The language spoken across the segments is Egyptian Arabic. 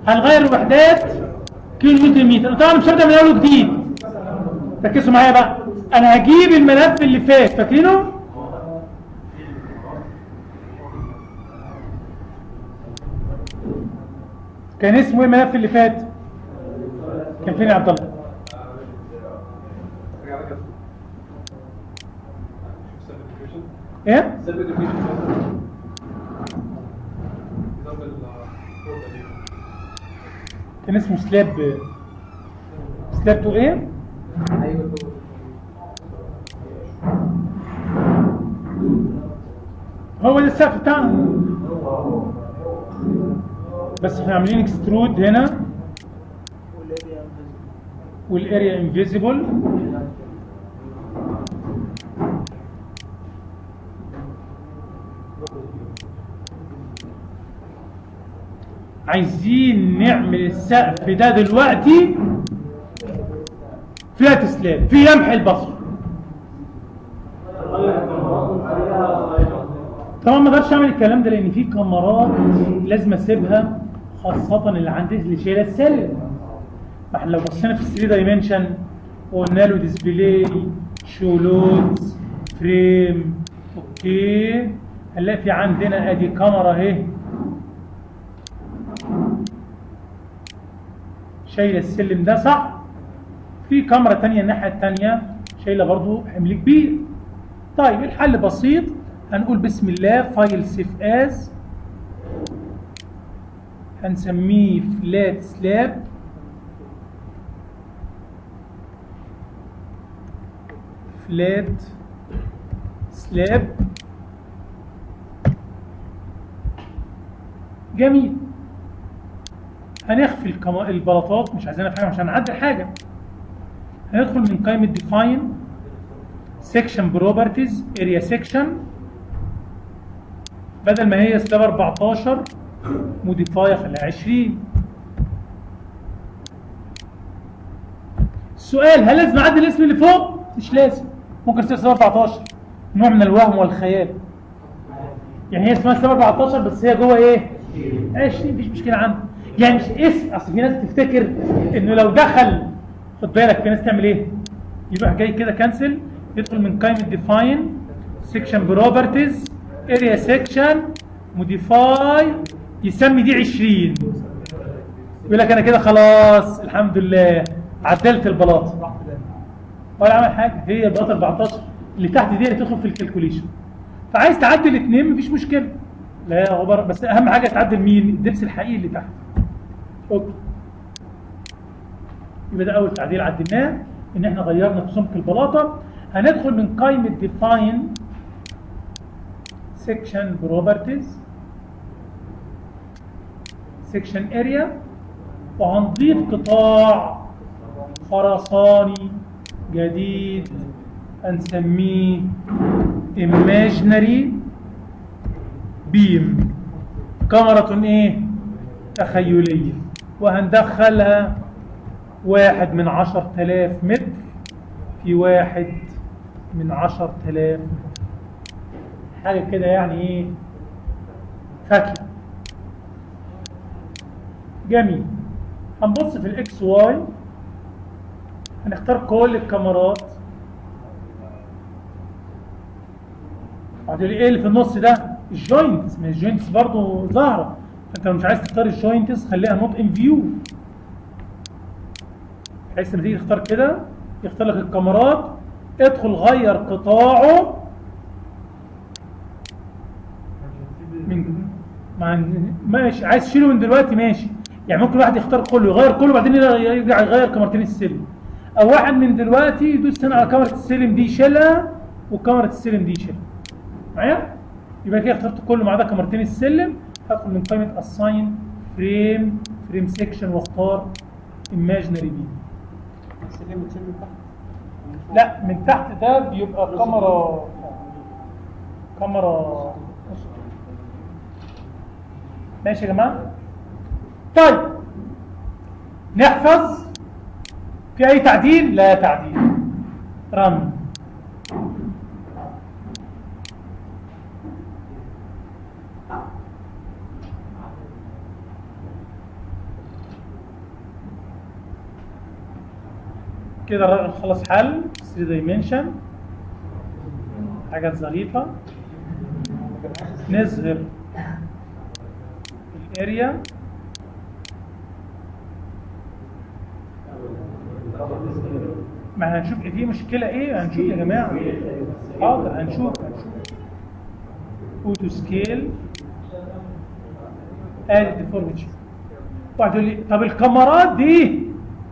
هنغير الوحدات كيلو متر متر طبعا مش هبدا من اول وجديد ركزوا معايا بقى انا هجيب الملف اللي فات فاكرينه كان اسمه ايه الملف اللي فات كان فين يا عبد الله ايه كان اسمه سلاب سلاب تو ايه هو ده السقف بتاعنا بس احنا عاملين اكسترود هنا والاريا انفيزيبل عايزين نعمل السقف ده دلوقتي فلات سلاب في لمح البصر طبعا ما اقدرش اعمل الكلام ده لان في كاميرات لازم اسيبها خاصه اللي عندي اللي شايله السلم فاحنا لو بصينا في 3 دايمنشن وقلنا له ديسبلاي شو لود فريم اوكي هنلاقي في عندنا ادي كاميرا اهي شايله السلم ده صح في كاميرا تانية الناحيه التانية شايله برضو حمل كبير طيب الحل بسيط هنقول بسم الله فايل سيف از هنسميه فلات سلاب فلات سلاب جميل هنخفي الكما- البلاطات مش عايزينها في حاجه عشان نعدل حاجه هندخل من قائمه ديفاين سيكشن بروبرتيز اريا سيكشن بدل ما هي سلاب 14 موديفاي خليها 20 السؤال هل لازم اعدل الاسم اللي فوق؟ مش لازم ممكن تصير سلاب 14 نوع من الوهم والخيال يعني هي اسمها سلاب 14 بس هي جوه ايه؟ 20 مفيش مشكله عنده يعني مش اسم اصل في ناس تفتكر انه لو دخل خد بالك في ناس تعمل ايه؟ يروح جاي كده كانسل يدخل من قائمه ديفاين سيكشن بروبرتيز اريا سيكشن موديفاي يسمي دي 20 يقول لك انا كده خلاص الحمد لله عدلت البلاطه ولا عمل حاجه هي البلاطه 14 اللي تحت دي اللي تدخل في الكالكوليشن فعايز تعدل اثنين مفيش مشكله لا يا غبر بس اهم حاجه تعدل مين الدبس الحقيقي اللي تحت اوكي يبقى ده اول تعديل عدلناه ان احنا غيرنا في سمك البلاطه هندخل من قائمه ديفاين سيكشن بروبرتيز سيكشن اريا وهنضيف قطاع خرساني جديد هنسميه imaginary beam كاميرا ايه تخيلية وهندخلها واحد من عشر تلاف متر في واحد من عشر تلاف متر حاجة كده يعني ايه فاكهة جميل هنبص في الاكس واي هنختار كل الكاميرات هتقولي ايه اللي في النص ده الجوينتس ما الجوينتس برضه ظاهره فانت لو مش عايز تختار الجوينتس خليها نوت ان فيو بحيث لما تيجي تختار كده يختار لك الكاميرات ادخل غير قطاعه من مع ماشي عايز تشيله من دلوقتي ماشي يعني ممكن واحد يختار كله يغير كله بعدين يرجع يغير كاميرتين السلم او واحد من دلوقتي يدوس هنا على كاميرا السلم دي يشيلها وكاميرا السلم دي يشيلها معايا يبقى كده اخترت كله ما عدا كاميرتين السلم هدخل من قائمه اساين فريم فريم سيكشن واختار imaginary بي سلم وتسلم تحت لا من تحت ده بيبقى كاميرا كاميرا ماشي يا جماعه طيب نحفظ في اي تعديل لا تعديل رن كده الراجل خلص حل 3 دايمنشن حاجات ظريفة نظهر الاريا ما هنشوف ايه في مشكلة ايه هنشوف يا جماعة حاضر هنشوف هنشوف اوتو سكيل ادي ديفورميتي واحد يقول لي طب الكاميرات دي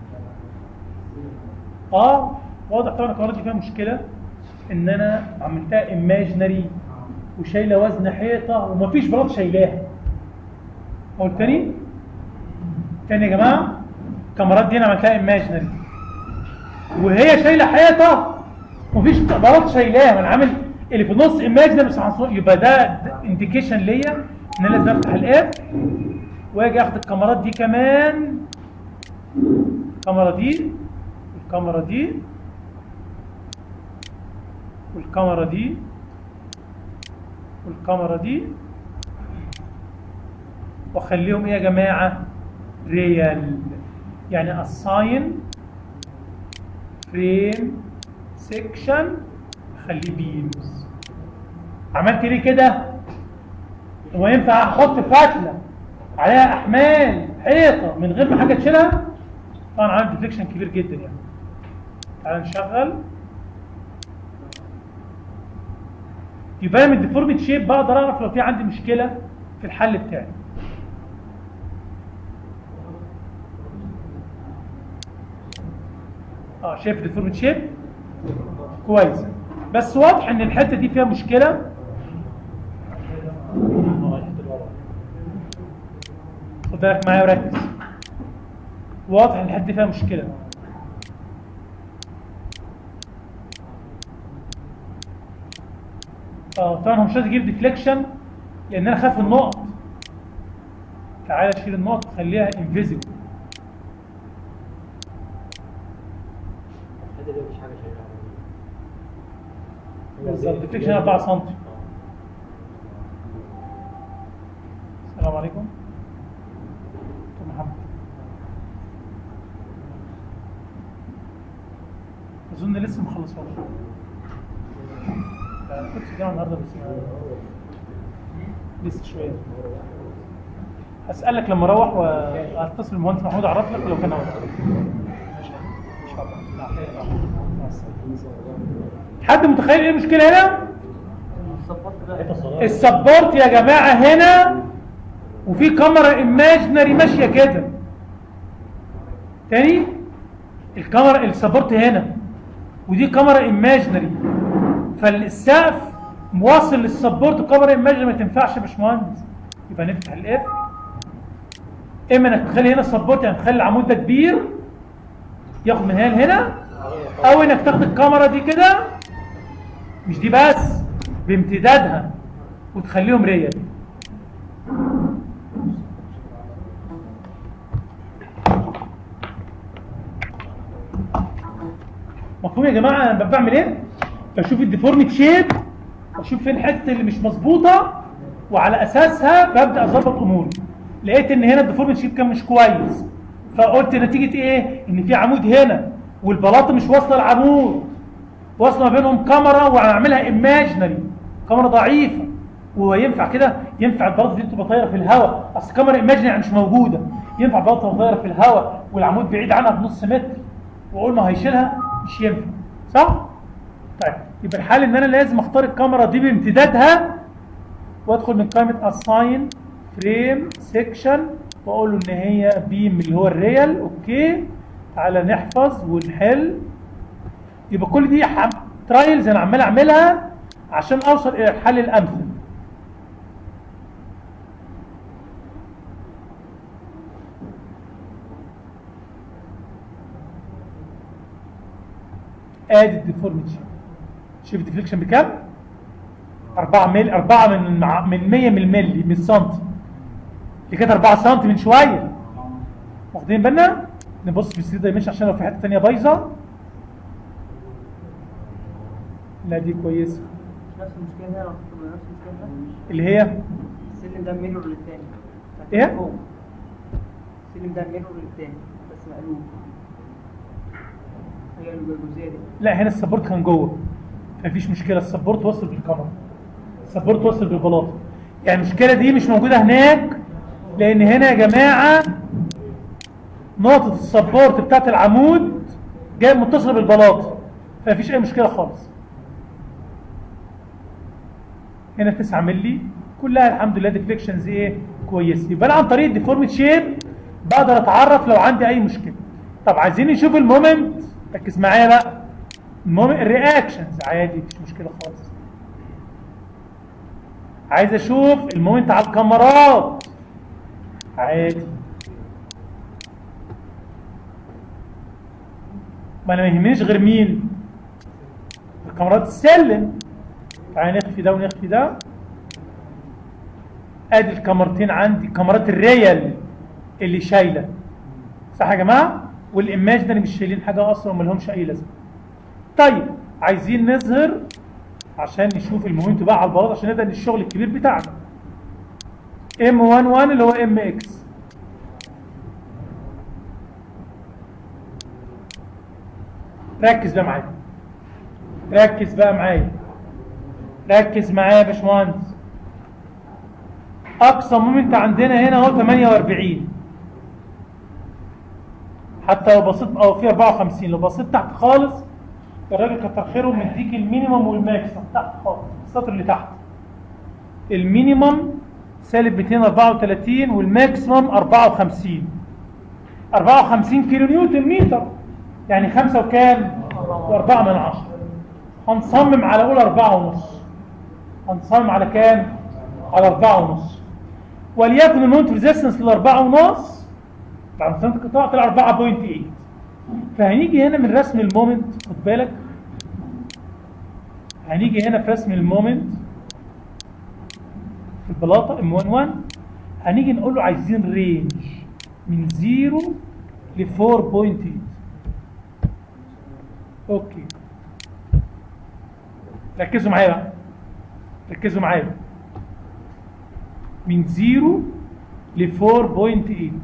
اه واضح طبعا الكاميرات دي فيها مشكله ان انا عملتها ايماجينري وشايله وزن حيطه ومفيش بلاط شايلاها اقول تاني تاني يا جماعه الكاميرات دي انا عملتها ايماجينري وهي شايله حيطه ومفيش بلاط شايلاها ما انا عامل اللي في النص ايماجينري بس هنصور- يبقى ده انديكيشن ليا ان انا لازم افتح الاب واجي اخد الكاميرات دي كمان الكاميرا دي الكاميرا دي والكاميرا دي والكاميرا دي واخليهم ايه يا جماعه ريال يعني اساين فريم سيكشن اخليه بيمز عملت ليه كده هو ينفع احط فتله عليها احمال حيطه من غير ما حاجه تشيلها طبعا عامل ديفليكشن كبير جدا يعني تعال نشغل يبقى من الديفورميت شيب بقدر اعرف لو في عندي مشكله في الحل بتاعي اه شايف الديفورميت شيب كويس بس واضح ان الحته دي فيها مشكله خد بالك معايا وركز واضح ان الحته دي فيها مشكله اه طبعا هو مش عايز يجيب ديفليكشن لان انا خايف النقط تعالى اشيل النقط خليها انفيزبل الحته دي مفيش حاجه شايلها بالظبط ديفليكشن 4 سم السلام عليكم دكتور محمد اظن لسه ما خلصوش لا، كنت في الجامعه النهارده بس ما- لسه شويه هسألك لما اروح واتصل بالمهندس محمود اعرف لك لو كان هو ماشي ان شاء الله لا، لا، مع السلامة. حد متخيل ايه المشكله هنا؟ السبورت يا جماعه هنا وفي كاميرا ايماجينري ماشيه كده تاني الكاميرا السبورت هنا ودي كاميرا ايماجينري فالسقف موصل للسبورت كاميرا ايماجينري ما تنفعش يا باشمهندس يبقى نفتح الاف اما انك تخلي هنا السبورت يعني تخلي العمود ده كبير ياخد من هنا لهنا او انك تاخد الكاميرا دي كده مش دي بس بامتدادها وتخليهم ريال مفهوم يا جماعه انا بعمل ايه بشوف الديفورميت شيب واشوف فين الحته اللي مش مظبوطه وعلى اساسها ببدا اظبط اموري لقيت ان هنا الديفورميت شيب كان مش كويس فقلت نتيجه ايه ان في عمود هنا والبلاطه مش واصله العمود واصله ما بينهم كاميرا وهنعملها ايماجينري كاميرا ضعيفه وينفع كده ينفع البلاطه دي تبقى طايره في الهواء اصل كاميرا ايماجينري يعني مش موجوده ينفع البلاطه تبقى طايره في الهواء والعمود بعيد عنها بنص متر واقول ما هيشيلها مش ينفع صح طيب يبقى الحل ان انا لازم اختار الكاميرا دي بامتدادها وادخل من قائمه اساين فريم سيكشن واقول له ان هي بيم اللي هو الريال اوكي تعالى نحفظ ونحل يبقى كل دي ترايلز انا عمال اعملها عشان اوصل الى الحل الامثل ادي الديفورميتي شوف الديفليكشن بكام 4 مل 4 من مع- من 100 من الملي من السنتي اللي كانت 4 سم من شويه واخدين بالنا نبص في السي دايمنشن عشان لو في حته ثانيه بايظه لا دي كويسه نفس المشكله هنا نفس المشكله هنا اللي هي السلم ده ميرور للتاني إيه؟ فوق. السلم ده ميرور للتاني بس مقلوب هي الجزئيه دي لا هنا السبورت كان جوه مفيش مشكله السبورت وصل بالكاميرا السبورت وصل بالبلاطه يعني المشكله دي مش موجوده هناك لان هنا يا جماعه نقطه السبورت بتاعت العمود جايه متصله بالبلاطه فمفيش اي مشكله خالص هنا 9 مللي كلها الحمد لله ديفليكشنز ايه كويس يبقى انا عن طريق الديفورمت شيب بقدر اتعرف لو عندي اي مشكله طب عايزين نشوف المومنت ركز معايا بقى المومنت الرياكشنز عادي مفيش مشكله خالص عايز اشوف المومنت على الكاميرات عادي ما انا ما يهمنيش غير مين الكاميرات السلم تعالى نخفي ده ونخفي ده ادي الكاميرتين عندي كاميرات الريال اللي شايله صح يا جماعه والايماج ده اللي مش شايلين حاجه اصلا وما لهمش اي لازمه طيب عايزين نظهر عشان نشوف المومنت بقى على البلاط عشان نبدا الشغل الكبير بتاعنا ام 1 1 اللي هو ام اكس ركز بقى معايا ركز بقى معايا ركز معايا يا باشمهندس اقصى مومنت عندنا هنا هو 48 حتى لو بصيت او في 54 لو بصيت تحت خالص الراجل كتر خيره مديك المينيمم والماكسيمم تحت خالص السطر اللي تحت المينيمم سالب 234 والماكسيمم 54 54 كيلو نيوتن متر يعني 5 وكام؟ و4 من 10 هنصمم على اقول 4 ونص هنصمم على كام؟ على 4 ونص وليكن المونت ريزيستنس لل 4 ونص بعد سنه القطاع طلع 4.8 فهنيجي هنا من رسم المومنت خد بالك هنيجي هنا في رسم المومنت في البلاطه ام 11 هنيجي نقول له عايزين رينج من 0 ل 4.8 اوكي ركزوا معايا بقى ركزوا معايا من 0 ل 4.8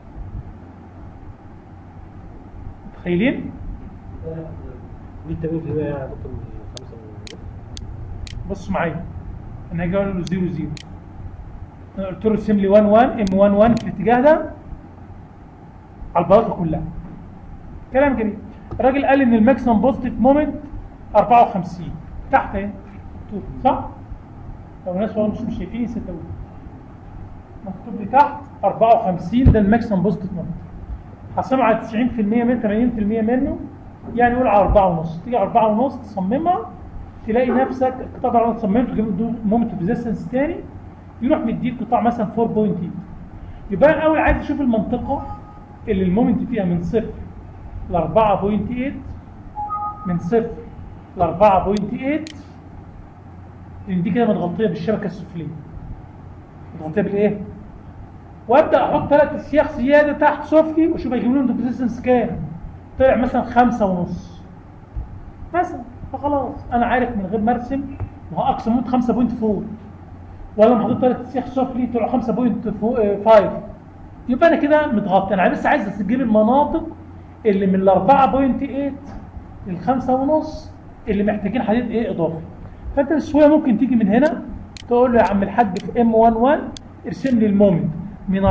متخيلين؟ دي التمرين في يا دكتور من خمسة من بصوا معايا انا هاجي اقول له 0 0 انا قلت له ارسم لي 1 1 ام 1 1 في الاتجاه ده على البلاطه كلها كلام جميل الراجل قال ان الماكسيمم بوزيتيف مومنت 54 تحت اهي مكتوب صح؟ لو الناس والله مش مش شايفين ستة مكتوب لي تحت 54 ده الماكسيمم بوزيتيف مومنت هقسمه على 90% من 80% منه يعني قول على 4 ونص تيجي على 4 ونص تصممها تلاقي نفسك القطاع ده لو صممته جبت مومنت ريزيستنس تاني يروح مديك قطاع مثلا 4.8 يبقى انا الاول عايز اشوف المنطقه اللي المومنت فيها من صفر ل 4.8 من صفر ل 4.8 لان دي كده متغطيه بالشبكه السفليه متغطيه بالايه؟ وابدا احط ثلاث اسياخ زياده تحت سفلي واشوف هيجيب لهم ريزيستنس كام طلع مثلا خمسة ونص مثلا فخلاص انا عارف من غير ما ارسم ما هو اقصى موت 5.4 ولا ما حطيت ثلاث اسياخ سفلي طلع 5.5 يبقى انا كده متغطي انا بس عايز اجيب المناطق اللي من ال 4.8 لل 5 ونص اللي محتاجين حديد ايه اضافي فانت بسهوله ممكن تيجي من هنا تقول له يا عم الحاج في ام 11 ارسم لي المومنت من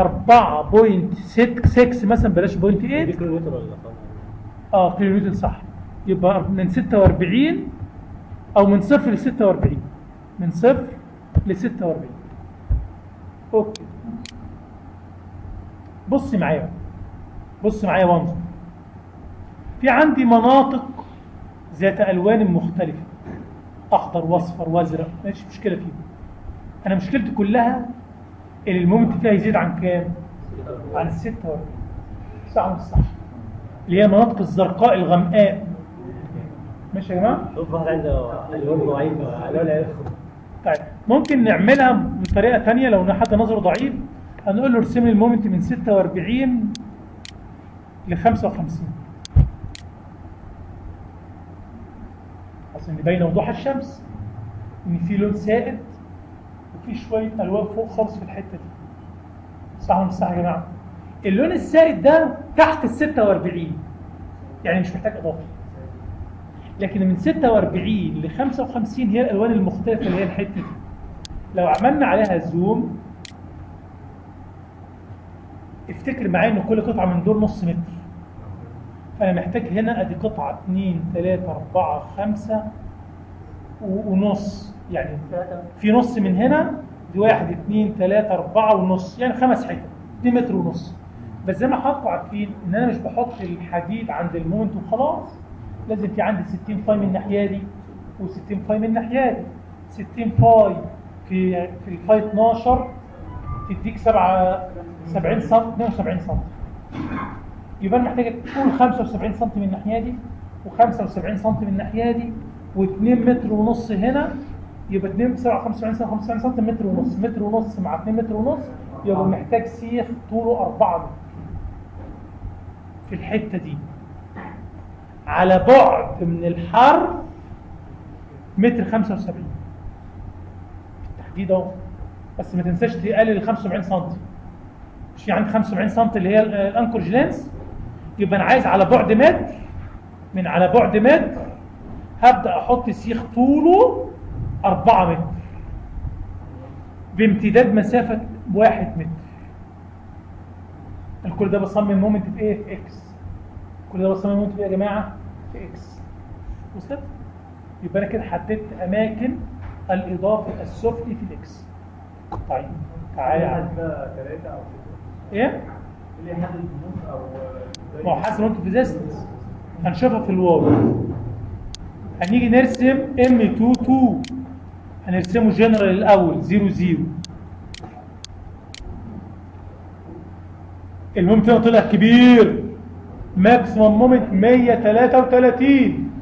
4.6 مثلا بلاش 0.8 دي كيلو متر ولا خمسة؟ اه كيلو نيوتن صح يبقى من 46 او من صفر ل 46 من صفر ل 46 اوكي بصي معايا بقى. بص معايا وانظر في عندي مناطق ذات الوان مختلفه اخضر واصفر وازرق مفيش مشكله فيهم انا مشكلتي كلها اللي المومنت فيها يزيد عن كام عن ال 46 صح ولا مش صح اللي هي المناطق الزرقاء الغمقاء ماشي يا جماعه شوف واحد عنده الوان ضعيف الوان عيال طيب ممكن نعملها بطريقه ثانيه لو حد نظره ضعيف هنقول له ارسم لي المومنت من 46 ل 55 عشان يبين وضوح الشمس ان في لون سائد وفي شويه الوان فوق خالص في الحته دي صح ولا مش صح يا جماعه اللون السائد ده تحت ال 46 يعني مش محتاج اضافه لكن من 46 ل 55 هي الالوان المختلفه اللي هي الحته دي لو عملنا عليها زوم افتكر معايا ان كل قطعه من دول نص متر فانا محتاج هنا ادي قطعه 2 3 4 5 ونص يعني ثلاثة في نص من هنا دي واحد اثنين ثلاثة أربعة ونص يعني خمس حتت 2 متر ونص بس زي ما حضراتكم عارفين إن أنا مش بحط الحديد عند المومنت وخلاص لازم في عندي 60 فاي من الناحية دي و60 فاي من الناحية دي 60 فاي في في الفاي 12 تديك 7 70 سم 72 سم يبقى انا محتاج طول 75 سم من الناحيه دي و75 سم من الناحيه دي و2 متر ونص هنا يبقى 2 7 75 سم 75 سم متر ونص متر ونص مع 2 متر ونص يبقى محتاج سيخ طوله 4 متر في الحته دي على بعد من الحرف متر 75 بالتحديد اهو بس ما تنساش تقلل ال 75 سم مش في عندي 75 سم اللي هي ال- الانكورج لينس يبقى انا عايز على بعد متر من على بعد متر هبدا احط سيخ طوله 4 متر بامتداد مسافه 1 متر الكل ده بصمم مومنت في ايه؟ في اكس كل ده بصمم مومنت في ايه يا جماعه؟ في اكس وصلت؟ يبقى انا كده حددت اماكن الاضافه السفلي في الاكس طيب تعالى يا عم. بقى ثلاثة أو ستة ايه؟ اللي يحدد النص أو ما هو حسب انتوا في ريزيستنس هنشوفها في الواو هنيجي نرسم ام 2 2 هنرسمه جنرال الاول 0 0 المومنت هنا طلع كبير ماكسيمم مومنت 133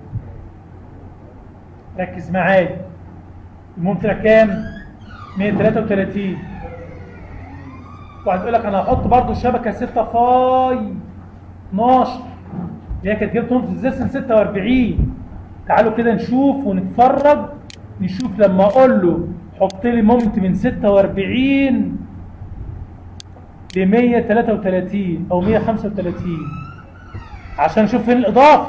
ركز معايا المومنت طلع كام 133 واحد يقول لك انا هحط برضو الشبكه 6 فاي 12 اللي هي كانت جبت نقطه الزيسن 46 تعالوا كده نشوف ونتفرج نشوف لما اقول له حط لي مومنت من 46 ل 133 او 135 عشان نشوف فين الاضافه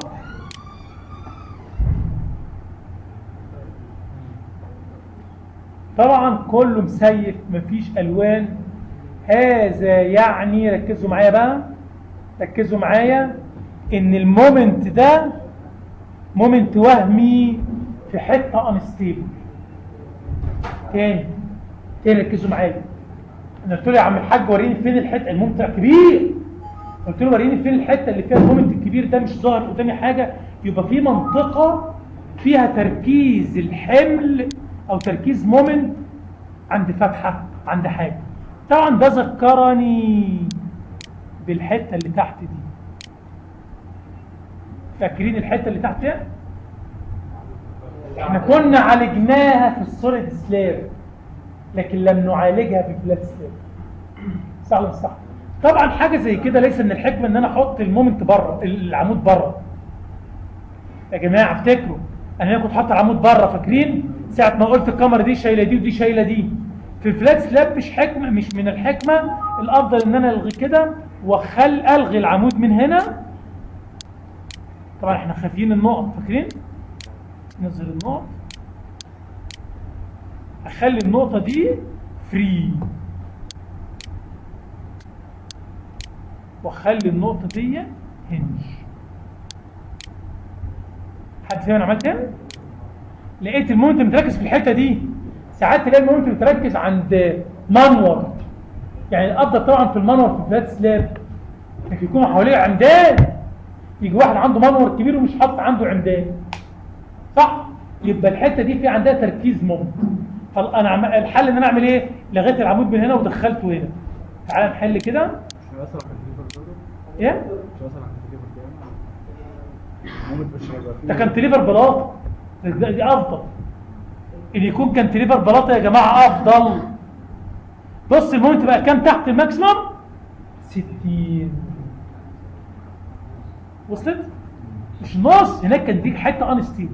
طبعا كله مسيف مفيش الوان هذا يعني ركزوا معايا بقى ركزوا معايا ان المومنت ده مومنت وهمي في حته انستيبل تاني تاني ركزوا معايا انا قلت له يا عم الحاج وريني فين الحته المومنت كبير قلت له وريني فين الحته اللي فيها المومنت الكبير ده مش ظاهر قدامي حاجه يبقى في منطقه فيها تركيز الحمل او تركيز مومنت عند فتحه عند حاجه طبعا ده ذكرني بالحته اللي تحت دي فاكرين الحته اللي تحت دي احنا كنا عالجناها في السوليد سلاب لكن لم نعالجها في الفلات سلاب صح ولا مش صح طبعا حاجه زي كده ليس من الحكمه ان انا احط المومنت بره العمود بره يا جماعه افتكروا انا كنت حاطط العمود بره فاكرين ساعه ما قلت الكاميرا دي شايله دي ودي شايله دي في الفلات سلاب مش حكمه مش من الحكمه الافضل ان انا الغي كده واخل الغي العمود من هنا طبعا احنا خافيين النقط فاكرين نظهر النقط اخلي النقطه دي فري واخلي النقطه دي هنج حد فاهم انا عملت ايه لقيت المومنت متركز في الحته دي ساعات تلاقي المومنت متركز عند منور يعني الافضل طبعا في المنور في الفلات سلاب لكن يكون حواليه عمدان يجي واحد عنده منور كبير ومش حاطط عنده عمدان صح يبقى الحته دي في عندها تركيز مومنت فانا عم... الحل ان انا اعمل ايه لغيت العمود من هنا ودخلته هنا تعالى نحل كده مش هيأثر على الكانتليفر برضه؟ ايه مش هيأثر على الكانتليفر كام؟ مومنت مش هيبقى فيه ده كانتليفر بلاطه ده- دي افضل ان يكون كانتليفر بلاطه يا جماعه افضل بص المومنت بقى كام تحت الماكسيمم 60 وصلت مش نص هناك كان دي حته انستيبل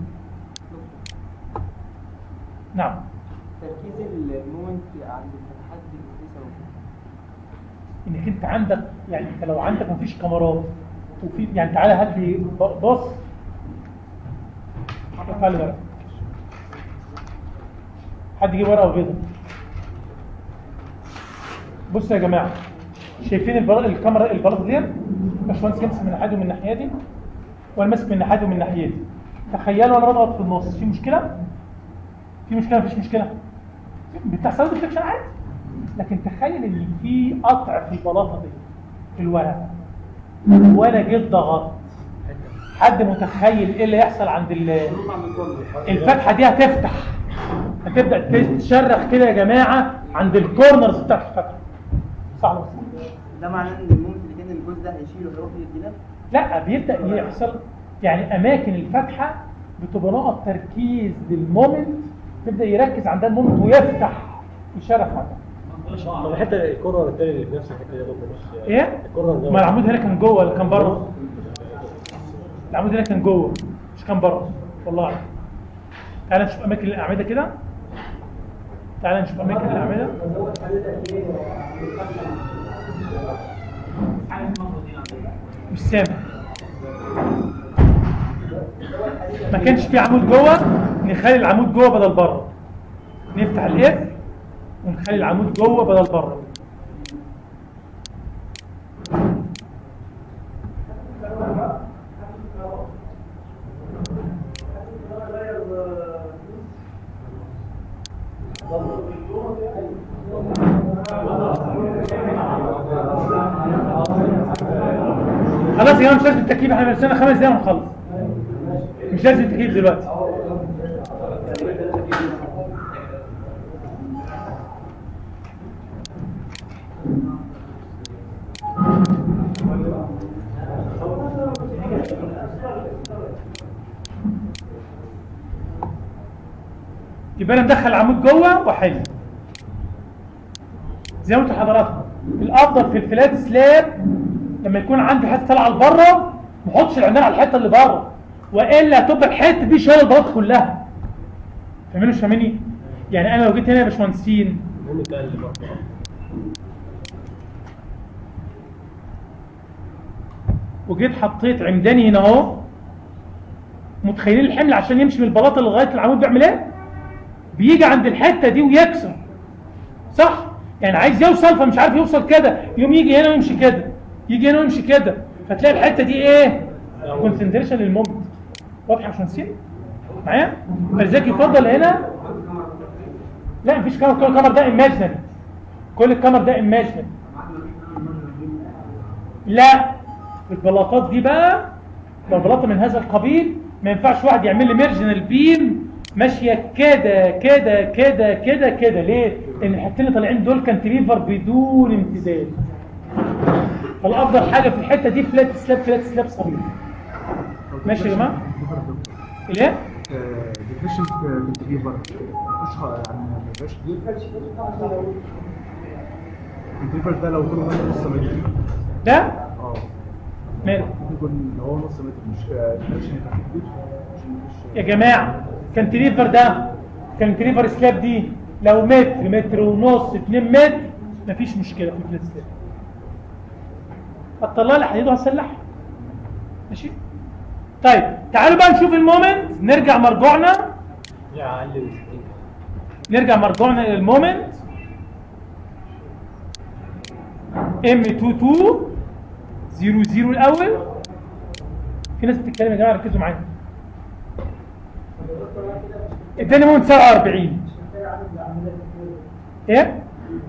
نعم تركيز المومنت عند الفتحات دي بتساوي انك انت عندك يعني انت لو عندك مفيش كاميرات وفي يعني تعالى هات لي ب- بص ارفع لي ورقه حد يجيب ورقه وبيضه بصوا يا جماعه شايفين البل... الكاميرا البلاط دي باشمهندس يمسك من ناحيه ومن الناحيه دي وانا ماسك من ناحيه ومن الناحيه دي تخيلوا انا بضغط في النص في مشكله في مشكله مفيش مشكله بتحصل ديفليكشن عادي لكن تخيل ان في قطع في البلاطه دي في الورقه وانا جيت ضغطت حد متخيل ايه اللي يحصل عند ال- الفتحه دي هتفتح هتبدا تشرخ كده يا جماعه عند الكورنرز بتاعت الفتحه صح ولا مش صح؟ ده معناه ان المومنت اللي كان الجزء ده هيشيله ويروح للجناب لا بيبدا يحصل يعني اماكن الفتحه بتبقى نقط تركيز للمومنت يبدا يركز عندها المومنت ويفتح يشرخ عندها طب الحته الكورنر الثاني اللي في نفس الحته دي يا دكتور مش ايه؟ الكورنر ده ما العمود هنا كان جوه ولا كان بره؟ العمود هنا كان جوه مش كان بره والله اعلم تعال نشوف اماكن الاعمده كده تعال نشوف اماكن الاعمده مش سامع ما كانش في عمود جوه نخلي العمود جوه بدل بره نفتح الاف ونخلي العمود جوه بدل بره خلاص يا جماعه مش لازم التكييف احنا بنستنى خمس دقايق ونخلص مش لازم التكييف دلوقتي يبقى انا مدخل العمود جوه واحل زي ما قلت لحضراتكم الافضل في الفلات سلاب لما يكون عندي حته طالعه لبره ما احطش العنان على الحته اللي بره والا هتبقى الحته دي شايله البلاط كلها فاهمين مش فاهميني يعني انا لو جيت هنا يا باشمهندسين المهم ده اللي برضه وجيت حطيت عمداني هنا اهو متخيلين الحمل عشان يمشي من البلاطه لغايه العمود بيعمل ايه بيجي عند الحته دي ويكسر صح يعني عايز يوصل فمش عارف يوصل كده يوم يجي هنا ويمشي كده يجي هنا ويمشي كده فتلاقي الحته دي ايه كونسنتريشن للمومنت واضحه مش هنسيب معايا فلذلك يفضل هنا لا مفيش كاميرا كل الكاميرا ده ايماجنري كل الكاميرا ده ايماجنري لا البلاطات دي بقى لو بلاطه من هذا القبيل ما ينفعش واحد يعمل لي ميرجنال بيم ماشيه كده كده كده كده كده ليه؟ لان الحتتين اللي طالعين دول كانتليفر بدون امتداد فالافضل حاجه في الحته دي فلات سلاب فلات سلاب صغير ماشي يا جماعه؟ الايه؟ ديفيشن كنتريفر مفيش خ- يعني ما يبقاش كبير الكنتريفر ده لو طوله مثلا نص متر ده اه ماله؟ ممكن يكون لو هو نص متر مش مش هيبقى كبير مش مش يا جماعه كانتليفر ده كانتليفر سلاب دي لو متر متر ونص 2 متر مفيش مشكله في الفلات سلاب هتطلع لي حديد وهسلحها ماشي طيب تعالوا بقى نشوف المومنت نرجع مرجوعنا يا علم نرجع مرجوعنا الى المومنت M22 00 الاول في ناس بتتكلم يا جماعه ركزوا معايا اداني مومنت 47 ايه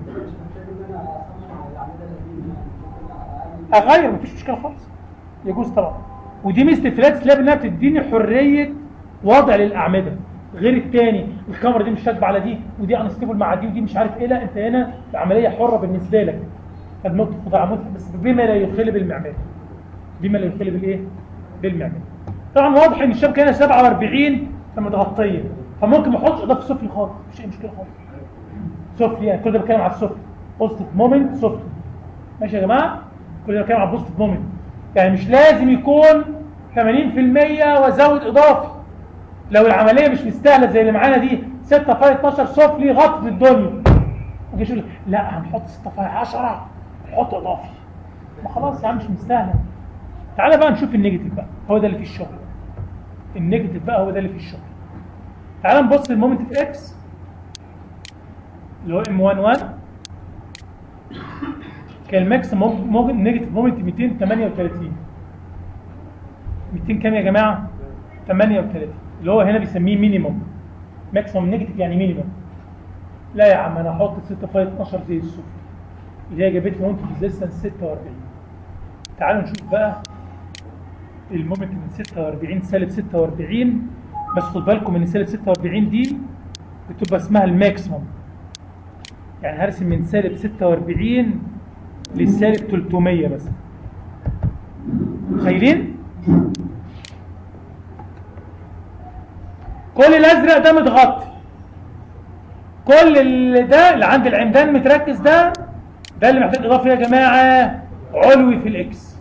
اغير مفيش مشكله خالص يجوز طبعا ودي ميزه الفلات سلاب انها بتديني حريه وضع للاعمده غير التاني الكاميرا دي مش راكبه على دي ودي انستيبل مع دي ودي مش عارف ايه لا انت هنا العمليه حره بالنسبه لك هتنط في عمود بس بما لا يخل بالمعماري بما لا يخل بالايه بالمعماري طبعا واضح ان الشبكه هنا 47 فمتغطيه فممكن ما احطش اضافه سفلي خالص مفيش اي مشكله خالص سفلي يعني كل ده بتكلم على السفلي بوزيتيف مومنت سفلي ماشي يا جماعه كل ده بتكلم على بوزيتيف مومنت يعني مش لازم يكون 80% وازود اضافي لو العمليه مش مستاهله زي اللي معانا دي 6 فاي 12 سفلي غطت الدنيا ما يقول لك لا هنحط 6 فاي 10 نحط اضافي ما خلاص يا عم مش مستاهله تعالى بقى نشوف النيجاتيف بقى هو ده اللي فيه الشغل النيجاتيف بقى هو ده اللي فيه الشغل تعال نبص للمومنت في اكس اللي هو ام 1 1 كان الماكس موجود نيجاتيف مومنت 238 200 كام يا جماعه 38 اللي هو هنا بيسميه مينيموم ماكسيموم نيجاتيف يعني مينيموم لا يا عم انا هحط 6 فاي 12 زي الصفر اللي هي جابت لي مومنت ريزيستنس 46 تعالوا نشوف بقى المومنت من 46 سالب 46 بس خد بالكم ان سالب 46 دي بتبقى اسمها الماكسيموم يعني هرسم من سالب 46 لسالب 300 بس متخيلين؟ كل الازرق ده متغطي كل اللي ده اللي عند العمدان متركز ده ده اللي محتاج اضافه يا جماعه علوي في الاكس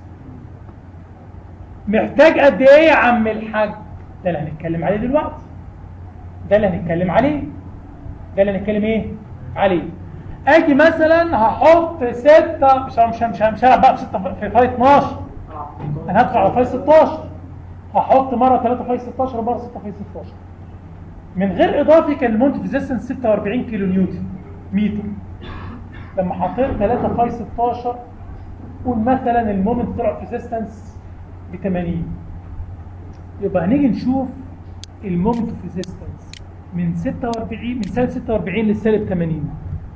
محتاج قد ايه يا عم الحاج ده اللي هنتكلم عليه دلوقتي ده اللي هنتكلم عليه ده اللي هنتكلم ايه عليه اجي مثلا هحط ستة مش مش مش مش هلعب بقى في 6 في فاي 12 انا هدخل على فاي 16 هحط مره 3 فاي 16 ومره 6 فاي 16 من غير اضافي كان المونت ريزيستنس 46 كيلو نيوتن متر لما حطيت 3 فاي 16 قول مثلا المومنت طلع في ريزيستنس ب 80 يبقى هنيجي نشوف المومنت في ريزيستنس من 46 من سالب 46 لسالب 80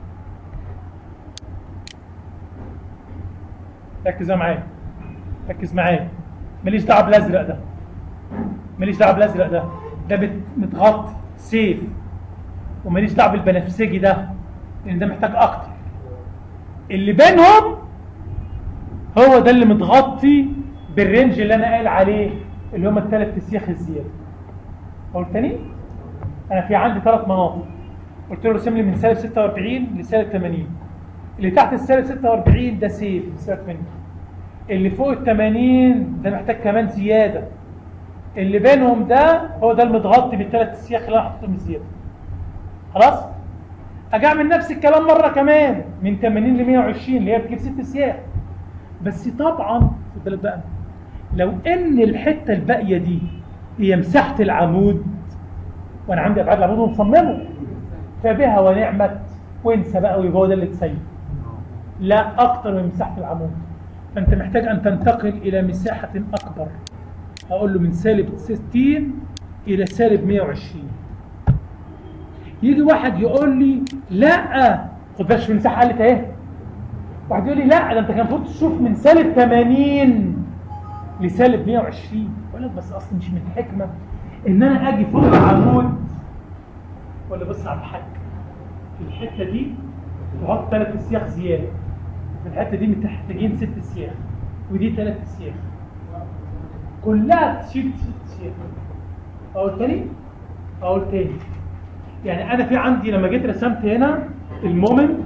ركز معايا ركز معايا ماليش دعوه بالازرق ده ماليش دعوه بالازرق ده ده بت- متغطي سيف وماليش دعوه بالبنفسجي ده لان ده محتاج اكتر اللي بينهم هو ده اللي متغطي بالرينج اللي انا قايل عليه اللي هم الثلاث تسياخ الزياده اقول تاني انا في عندي ثلاث مناطق قلت له رسم لي من سالب 46 لسالب 80 اللي تحت السالب 46 ده سيف سالب 80 اللي فوق ال 80 ده محتاج كمان زياده اللي بينهم ده هو ده المتغطي بالثلاث السياخ اللي انا حطيتهم زياده خلاص اجي اعمل نفس الكلام مره كمان من 80 ل 120 اللي هي بتجيب ست سياخ بس طبعا خد بالك بقى لو ان الحته الباقيه دي هي مساحه العمود وانا عندي ابعاد العمود ومصممه فبها ونعمت وانسى بقى ويبقى هو ده اللي تسيب لا اكتر من مساحه العمود فانت محتاج ان تنتقل الى مساحه اكبر هقول له من سالب 60 الى سالب 120 يجي واحد يقول لي لا خد بالك شوف المساحه قلت اهي واحد يقول لي لا ده انت كان المفروض تشوف من سالب 80 لسالب 120 اقول لك بس اصلا مش من الحكمه ان انا اجي فوق العمود ولا بص على الحاج في الحته دي تحط ثلاث سياخ زياده في الحته دي محتاجين ست سياخ ودي ثلاث سياخ كلها تشيل ست سياخ اقول تاني اقول تاني يعني انا في عندي لما جيت رسمت هنا المومنت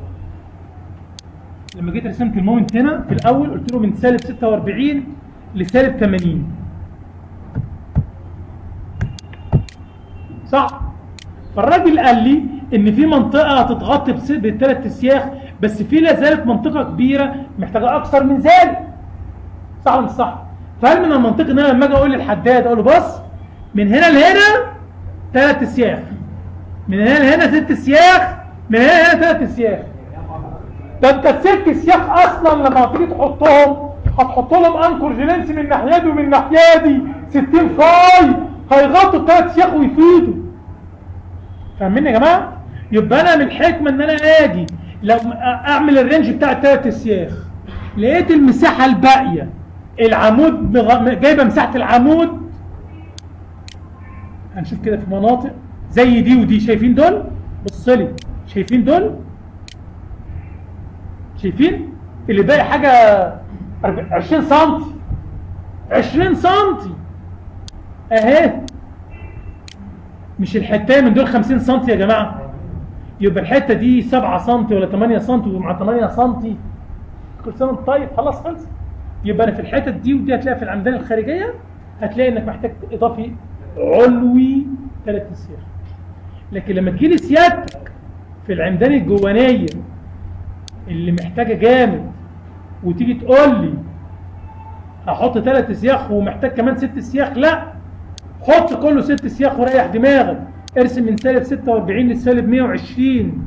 لما جيت رسمت المومنت هنا في الاول قلت له من سالب 46 لسالب 80 صح فالراجل قال لي ان في منطقه هتتغطي بس- بالثلاث اسياخ بس في لا زالت منطقه كبيره محتاجه اكثر من ذلك صح ولا مش صح فهل من المنطقي ان انا لما اجي اقول للحداد اقول له بص من هنا لهنا ثلاث اسياخ من هنا لهنا ست اسياخ من هنا لهنا ثلاث اسياخ ده انت الست اسياخ اصلا لما تيجي تحطهم هتحط لهم انكر جيلنس من الناحيه دي ومن الناحيه دي 60 فاي هيغطوا الثلاث اسياخ ويفيدوا فاهمين يا جماعه يبقى انا من الحكمه ان انا اجي لو اعمل الرينج بتاع الثلاث اسياخ لقيت المساحه الباقيه العمود مغ- جايبه مساحه العمود هنشوف كده في مناطق زي دي ودي شايفين دول بص لي شايفين دول شايفين اللي باقي حاجه 20 سم 20 سم اهي مش الحته من دول 50 سم يا جماعه يبقى الحته دي 7 سم ولا 8 سم ومع 8 سم كل سنه وانت طيب خلاص خلص يبقى انا في الحتت دي ودي هتلاقي في العمدان الخارجيه هتلاقي انك محتاج اضافي علوي ثلاث سياخ لكن لما تجي لي سيادتك في العمدان الجوانيه اللي محتاجه جامد وتيجي تقول لي هحط ثلاث سياخ ومحتاج كمان ست سياخ لا حط كله ست سياق وريح دماغك ارسم من سالب 46 لسالب 120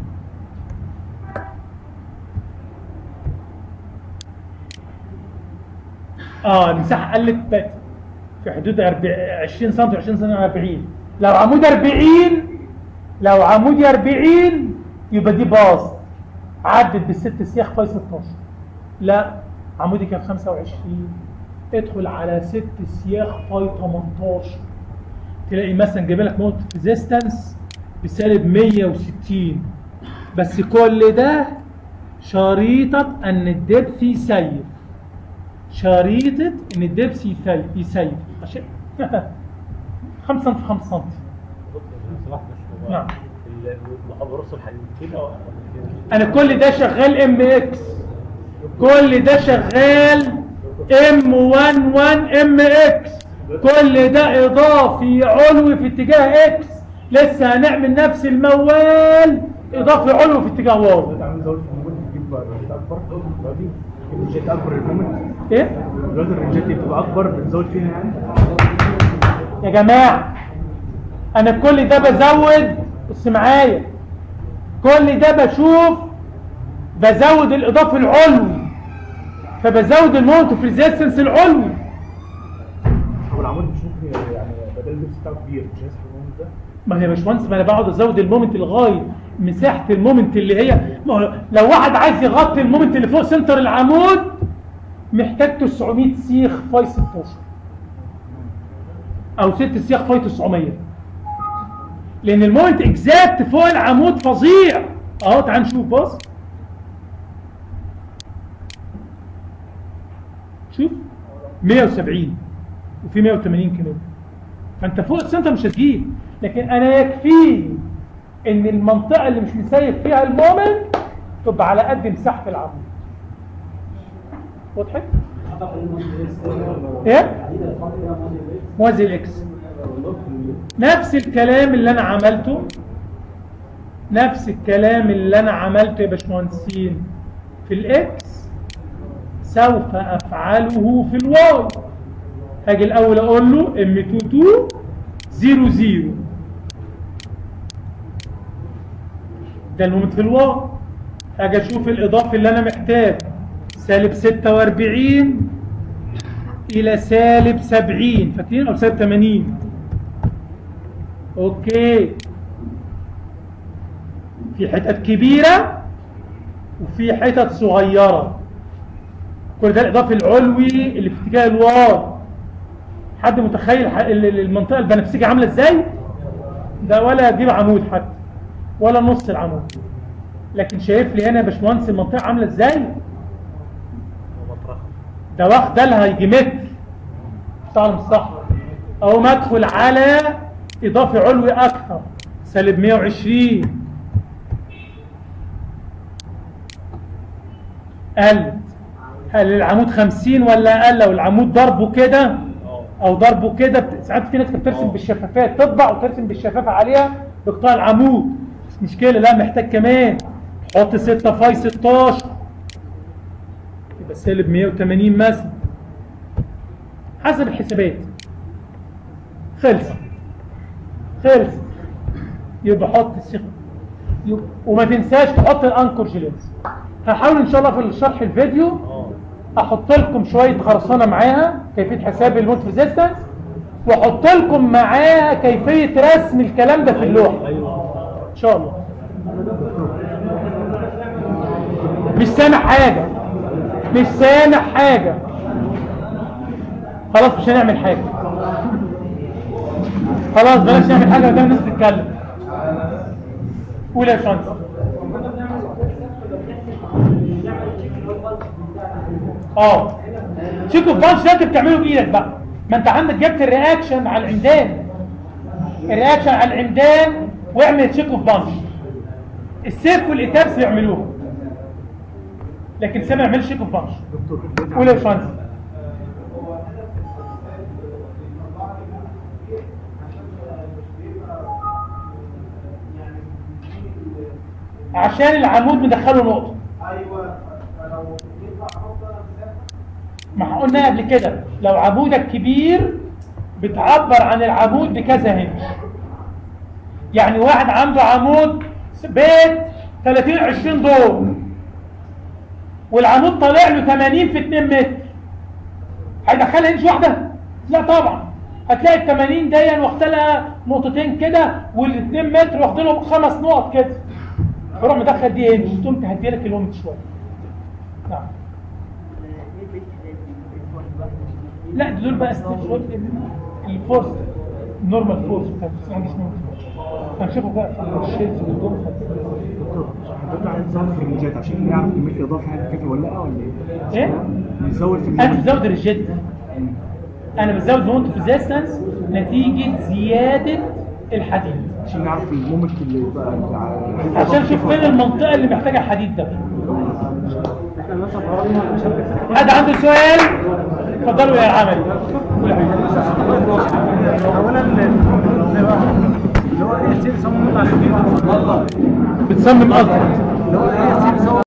اه المساحه قلت بقت في حدود 40 20 سم 20 سم 40 لو عمود 40 لو عمودي 40 يبقى دي باظ عدت بالست سياخ فاي 16 لا عمودي كان 25 ادخل على ست سياخ فاي 18 تلاقي مثلا جايب لك نقطه ريزيستنس بسالب 160 بس كل ده شريطه ان الدبث يسيف شريطه ان الدبث يسيف يسيف عشان 5 سم في 5 سم سمحت بس هو نعم. ال- المحافظة الحديثين أو انا كل ده شغال ام اكس كل ده شغال ام 11 ام اكس كل ده اضافي علوي في اتجاه اكس لسه هنعمل نفس الموال اضافي علوي في اتجاه واي دلوقتي عامل زود في المومنت تجيب رينجات اكبر دلوقتي الرينجات اكبر المومنت ايه دلوقتي الرينجات دي بتبقى اكبر بنزود فيها يعني يا جماعه انا كل ده بزود بص معايا كل ده بشوف بزود الاضافي العلوي فبزود المونت في ريزيستنس العلوي طب العمود مش ممكن يعني بدل اللبس بتاعه كبير مش هيسحب المومنت ده ما هي يا باشمهندس ما انا بقعد ازود المومنت لغايه مساحه المومنت اللي هي ما هو لو واحد عايز يغطي المومنت اللي فوق سنتر العمود محتاج 900 سيخ فاي 16 او 6 سيخ فاي 900 لان المومنت اكزاكت فوق العمود فظيع اهو تعال نشوف بص شوف 170 وفي 180 كيلو فانت فوق السنتر مش هتجيب لكن انا يكفيني ان المنطقه اللي مش مسيب فيها المومنت تبقى على قد مساحه العمود وضحت ايه موازي الاكس نفس الكلام اللي انا عملته نفس الكلام اللي انا عملته يا باشمهندسين في الاكس سوف افعله في الواي هاجي الاول اقول له ام 22 0 0 ده المومنت في الواي هاجي اشوف الاضافي اللي انا محتاج سالب 46 الى سالب 70 فاكرين او سالب 80 اوكي في حتت كبيره وفي حتت صغيره كل ده الاضافي العلوي اللي في اتجاه الواي حد متخيل ح- ال- ال- المنطقه البنفسجيه عامله ازاي ده ولا دي العمود حتى ولا نص العمود لكن شايف لي هنا يا باشمهندس المنطقه عامله ازاي ومطرحة ده واخده لها يجي متر تعلم الصح او ما ادخل على اضافي علوي اكثر سالب 120 قلت هل العمود 50 ولا اقل لو العمود ضربه كده اه او ضربه كده بت- ساعات في ناس كانت بترسم بالشفافات تطبع وترسم بالشفافه عليها بقطاع العمود مش مشكله لا محتاج كمان حط 6 فاي 16 يبقى سالب 180 مثلا حسب الحسابات خلص خلص يبقى حط الثقه يبقى- وما تنساش تحط الانكر جيلينز هحاول ان شاء الله في الشرح الفيديو اه احط لكم شويه خرسانه معاها كيفيه حساب الموت ريزيستنس واحط لكم معاها كيفيه رسم الكلام ده في اللوحه ايوه ان شاء الله مش سامع حاجه مش سامع حاجه خلاص مش هنعمل حاجه خلاص بلاش نعمل حاجه قدام الناس تتكلم قول يا شمس اه تشيك اوف بانش ده انت بتعمله بايدك بقى ما انت عندك جبت الرياكشن على العمدان الرياكشن على العمدان واعمل تشيك اوف بانش السيف والاتابس بيعملوها لكن سامع ما يعملش تشيك اوف بانش دكتور دلوقتي قول يا باشمهندس عشان العمود مدخله نقطه ايوه لو ينفع احط انا مسافه ما احنا قلنا قبل كده لو عمودك كبير بتعبر عن العمود بكذا هنش يعني واحد عنده عمود بيت 30 20 دور والعمود طالع له 80 في 2 متر هيدخلها هنش واحده لا طبعا هتلاقي ال 80 دي واخد لها نقطتين كده وال 2 متر واخد لهم خمس نقط كده فروح مدخل دي هنش تقوم تهدي لك اللومت شويه نعم لا دول بقى ستيب الفورس النورمال فورس بتاع عندي اسمه هنشوفه بقى في الشيلز والدور حضرتك عايز تزود في الرنجات عشان يعرف كميه الاضافه حاجه كافيه ولا لا ولا ايه؟ ايه؟ نزود في انا الرنجات بزود الريجيت انا بزود مونت ريزيستنس نتيجه زياده الحديد عشان نعرف المومنت اللي بقى اللي عشان نشوف فين المنطقه اللي محتاجه الحديد ده احنا مثلا قررنا نشارك في حد عنده سؤال اتفضلوا يا عملي اولا اللي هو ايه سير صممت على الفيديو بتصمم اكتر اللي هو ايه سير صمم